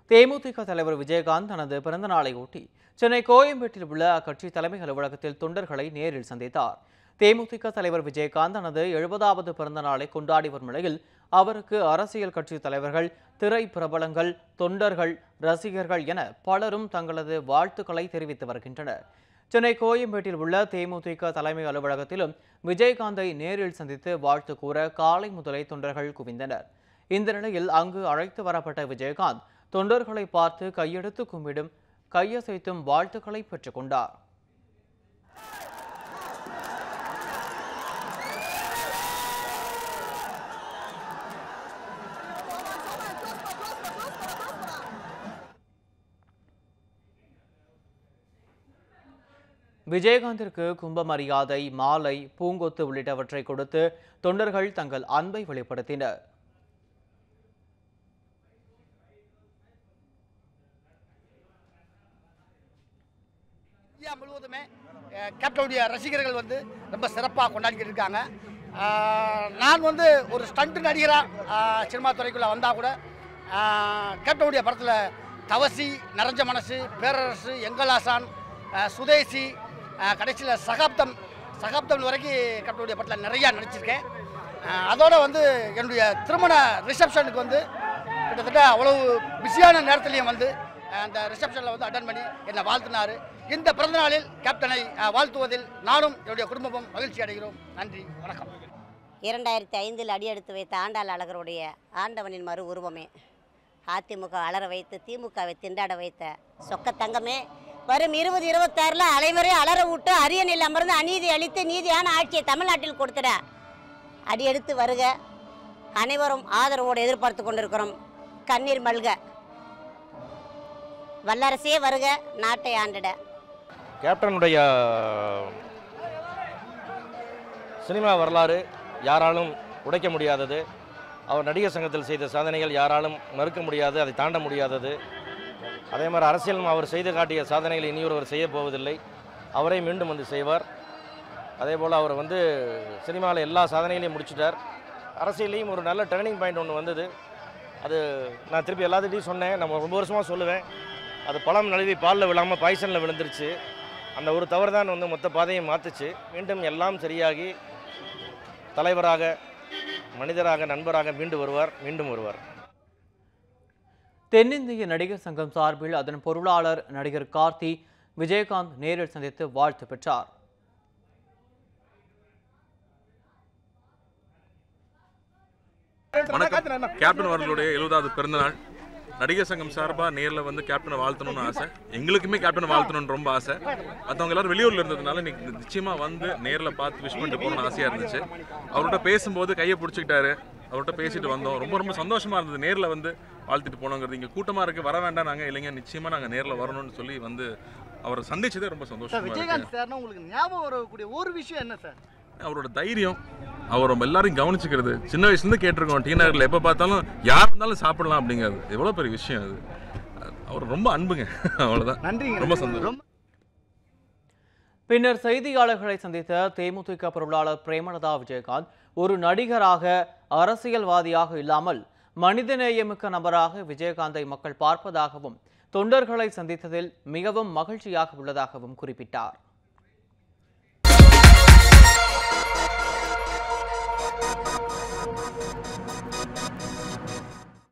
தேமுதிக தலைவர் விஜயகாந்த் தனது பிறந்த நாளையொட்டி சென்னை கோயம்பேட்டில் உள்ள அக்கட்சி தலைமை அலுவலகத்தில் தொண்டர்களை நேரில் சந்தித்தார் தேமுதிக தலைவர் விஜயகாந்த் தனது எழுபதாவது பிறந்த நாளை கொண்டாடி வரும் நிலையில் அவருக்கு அரசியல் கட்சி தலைவர்கள் திரை பிரபலங்கள் தொண்டர்கள் ரசிகர்கள் என பலரும் தங்களது வாழ்த்துக்களை தெரிவித்து வருகின்றனர் சென்னை கோயம்பேட்டில் உள்ள தேமுதிக தலைமை அலுவலகத்திலும் விஜயகாந்தை நேரில் சந்தித்து வாழ்த்து கூற காலை முதலே தொண்டர்கள் குவிந்தனர் இந்த நிலையில் அங்கு அழைத்து வரப்பட்ட விஜயகாந்த் தொண்டர்களை பார்த்து கையெடுத்து கும்பிடும் கையசைத்தும் வாழ்த்துக்களை பெற்றுக்கொண்டார் விஜயகாந்திற்கு கும்ப மரியாதை மாலை பூங்கொத்து உள்ளிட்டவற்றை கொடுத்து தொண்டர்கள் தங்கள் அன்பை வெளிப்படுத்தினர் இந்தியா முழுவதுமே அஹ், கேப்டனுடைய ரசிகர்கள் வந்து ரொம்ப சிறப்பாக கொண்டாடிக்கிட்டு இருக்காங்க அஹ், நான் வந்து ஒரு ஸ்டண்ட் நடிகராக சினிமா துறைக்குள்ளே வந்தால் கூட அஹ், கேப்டனுடைய படத்தில் தவசி நிறைஞ்ச மனசு பேரரசு எங்கலாசான் அஹ், சுதேசி கடைசியில் சகாப்தம் சகாப்தம் வரைக்கும் கேப்டனுடைய படத்தில் நிறையா நடிச்சிருக்கேன் அஹ், அதோட வந்து என்னுடைய திருமண ரிசப்ஷனுக்கு வந்து கிட்டத்தட்ட அவ்வளவு பிஸியான நேரத்துலையும் வந்து அஹ், அந்த ரிசப்ஷனில் வந்து அட்டன் பண்ணி என்னை வாழ்த்தினார் இந்த பிறந்தநாளில் கேப்டனை அஹ், வாழ்த்துவதில் நானும் என்னுடைய குடும்பமும் மகிழ்ச்சி அடைகிறோம் நன்றி வணக்கம் இரண்டாயிரத்தி ஐந்தில் அடியெடுத்து வைத்த ஆண்டாள் அழகருடைய ஆண்டவனின் மறு உருவமே அதிமுக அலற வைத்து திமுகவை திண்டாட வைத்த சொக்க தங்கமே வரும் இருபது இருபத்தாறில் அலைவரை அலற விட்டு அரியணையில் அமர்ந்து அநீதி அளித்து நீதியான ஆட்சியை தமிழ்நாட்டில் கொடுத்துட அடியெடுத்து வருக அனைவரும் ஆதரவோடு எதிர்பார்த்து கொண்டிருக்கிறோம் கண்ணீர் மல்க வல்லரசே வருக நாட்டை ஆண்டிட கேப்டனுடைய சினிமா வரலாறு யாராலும் உடைக்க முடியாதது அவர் நடிகர் சங்கத்தில் செய்த சாதனைகள் யாராலும் மறுக்க முடியாது அதை தாண்ட முடியாதது அதே மாதிரி அரசியலும் அவர் செய்து காட்டிய சாதனைகளை இனியொருவர் செய்ய போவதில்லை அவரே மீண்டும் வந்து செய்வார் அதே போல் அவர் வந்து சினிமாவில் எல்லா சாதனைகளையும் முடிச்சிட்டார் அரசியலையும் ஒரு நல்ல டேர்னிங் பாயிண்ட் ஒன்று வந்தது அது நான் திருப்பி எல்லாத்துட்டையும் சொன்னேன் நம்ம ரொம்ப வருஷமாக சொல்லுவேன் அது பழம் நழுவி பாலில் விழாமல் பாய்சனில் விழுந்துருச்சு அந்த ஒரு தவறு தான் வந்து மொத்த பாதையை மாற்றுச்சு மீண்டும் எல்லாம் சரியாகி தலைவராக மனிதராக நண்பராக மீண்டும் வருவார் மீண்டும் வருவார் தென்னிந்திய நடிகர் சங்கம் சார்பில் அதன் பொருளாளர் நடிகர் கார்த்தி விஜயகாந்த் நேரில் சந்தித்து வாழ்த்து பெற்றார் வணக்கம் கேப்டன் அவர்களுடைய எழுபதாவது பிறந்தநாள் நடிகர் சங்கம் சார்பாக நேரில் வந்து கேப்டனை வாழ்த்தணும்னு ஆசை எங்களுக்குமே கேப்டனை வாழ்த்தணும்னு ரொம்ப ஆசை மற்றவங்க எல்லாரும் வெளியூரில் இருந்ததுனால இன்னைக்கு நிச்சயமாக வந்து நேரில் பார்த்து விஷ் பண்ணிட்டு போகணும்னு ஆசையாக இருந்துச்சு அவர்கிட்ட பேசும்போது கையை பிடிச்சிக்கிட்டாரு அவர்கிட்ட பேசிட்டு வந்தோம் ரொம்ப ரொம்ப சந்தோஷமாக இருந்தது நேரில் வந்து வாழ்த்திட்டு போனோங்கிறது இங்கே கூட்டமாக இருக்குது வர வேண்டாம் நாங்கள் இல்லைங்க நிச்சயமாக நாங்கள் நேரில் வரணும்னு சொல்லி வந்து அவரை சந்திச்சதே ரொம்ப சார் சந்தோஷமாக இருக்கு விஜயகாந்த் சார்னா உங்களுக்கு ஞாபகம் வரக்கூடிய ஒரு விஷயம் என்ன சார் அவரோட தைரியம் அவர் நம்ம எல்லாரையும் கவனிச்சுக்கிறது சின்ன வயசுலேருந்து கேட்டிருக்கோம் டி நகரில் எப்போ பார்த்தாலும் யார் வந்தாலும் சாப்பிடலாம் அப்படிங்கிறது எவ்வளோ பெரிய விஷயம் அது அவர் ரொம்ப அன்புங்க அவ்வளோதான் நன்றிங்க ரொம்ப சந்தோஷம். ரொம்ப பின்னர் செய்தியாளர்களை சந்தித்த தேமுதிக பொருளாளர் பிரேமலதா விஜயகாந்த் ஒரு நடிகராக அரசியல்வாதியாக இல்லாமல் மனிதநேயமிக்க நபராக விஜயகாந்தை மக்கள் பார்ப்பதாகவும் தொண்டர்களை சந்தித்ததில் மிகவும் மகிழ்ச்சியாக உள்ளதாகவும் குறிப்பிட்டார்